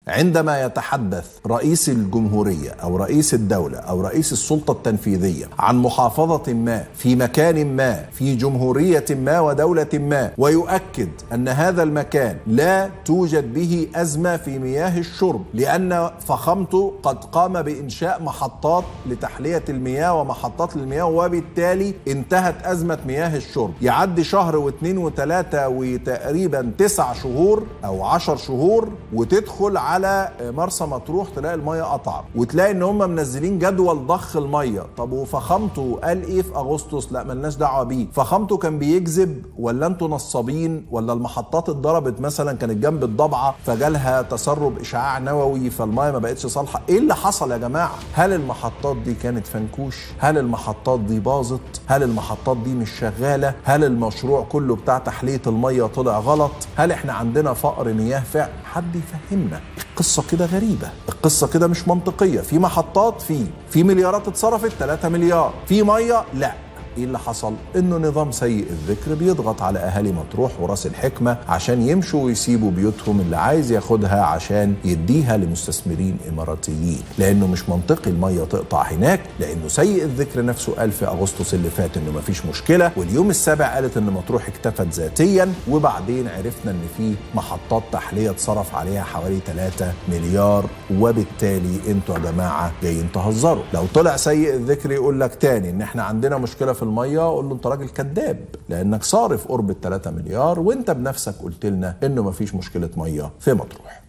عندما يتحدث رئيس الجمهوريه او رئيس الدوله او رئيس السلطه التنفيذيه عن محافظه ما في مكان ما في جمهوريه ما ودوله ما ويؤكد ان هذا المكان لا توجد به ازمه في مياه الشرب لان فخامته قد قام بانشاء محطات لتحليه المياه ومحطات للمياه وبالتالي انتهت ازمه مياه الشرب يعدي شهر واثنين وثلاثه وتقريبا تسع شهور او عشر شهور وتدخل على مرسى مطروح تلاقي الميه قطعت وتلاقي ان هم منزلين جدول ضخ الميه طب وفخامته قال ايه في اغسطس لا ملناش دعوه بيه فخامته كان بيكذب ولا انتوا نصابين ولا المحطات اتضربت مثلا كانت جنب الضبعه فجالها تسرب اشعاع نووي فالميه ما بقتش صالحه ايه اللي حصل يا جماعه هل المحطات دي كانت فنكوش هل المحطات دي باظت هل المحطات دي مش شغاله هل المشروع كله بتاع تحليه الميه طلع غلط هل احنا عندنا فقر مياه فعلا حد يفهمنا القصة كده غريبة القصة كده مش منطقية في محطات في في مليارات اتصرفت 3 مليار في مية لا ايه اللي حصل؟ انه نظام سيء الذكر بيضغط على اهالي مطروح وراس الحكمه عشان يمشوا ويسيبوا بيوتهم اللي عايز ياخدها عشان يديها لمستثمرين اماراتيين، لانه مش منطقي الميه تقطع هناك، لانه سيء الذكر نفسه قال في اغسطس اللي فات انه مفيش مشكله، واليوم السابع قالت ان مطروح اكتفت ذاتيا، وبعدين عرفنا ان في محطات تحليه اتصرف عليها حوالي 3 مليار، وبالتالي انتوا يا جماعه جايين تهزروا، لو طلع سيء الذكر يقول لك تاني ان احنا عندنا مشكله في الميه اقول له انت راجل كذاب لانك صارف قرب ال 3 مليار وانت بنفسك قلت لنا انه مفيش مشكله ميه في مطروح